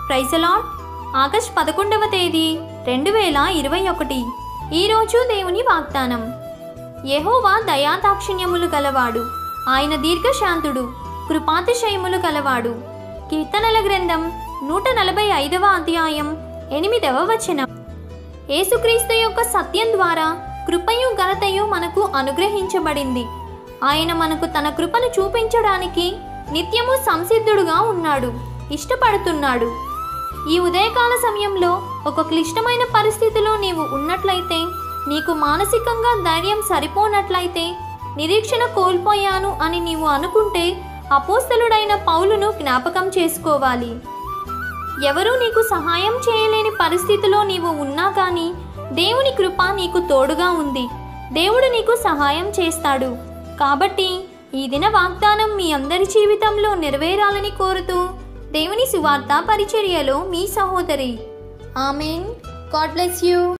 ప్రైజలాడ్ August పదకొండవ తేదీ రెండు వేల ఇరవై ఒకటి ఈరోజు దేవుని వాగ్దానం యెహోవా దయాదాక్షిణ్యములు గలవాడు ఆయన దీర్ఘశాంతుడు కృపాతిశయములు గలవాడు కీర్తనల గ్రంథం నూట నలభై ఐదవ అధ్యాయం ఎనిమిదవ వచనం యేసుక్రీస్తు యొక్క సత్యం ద్వారా కృపయు ఘనతయు మనకు అనుగ్రహించబడింది ఆయన మనకు తన కృపను చూపించడానికి నిత్యము సంసిద్ధుడుగా ఉన్నాడు ఇష్టపడుతున్నాడు ఈ ఉదయకాల సమయంలో ఒక క్లిష్టమైన పరిస్థితిలో నీవు ఉన్నట్లయితే నీకు మానసికంగా ధైర్యం సరిపోనట్లయితే నిరీక్షణ కోల్పోయాను అని నీవు అనుకుంటే అపోస్తలుడైన పౌలును జ్ఞాపకం చేసుకోవాలి ఎవరూ నీకు సహాయం చేయలేని పరిస్థితిలో నీవు ఉన్నా కానీ దేవుని కృప నీకు తోడుగా ఉంది దేవుడు నీకు సహాయం చేస్తాడు కాబట్టి ఈ దిన వాగ్దానం మీ అందరి జీవితంలో నెరవేరాలని కోరుతూ దేవుని సువార్త పరిచర్యలో మీ సహోదరి ఆమెన్ గాడ్ బ్లెస్ యూ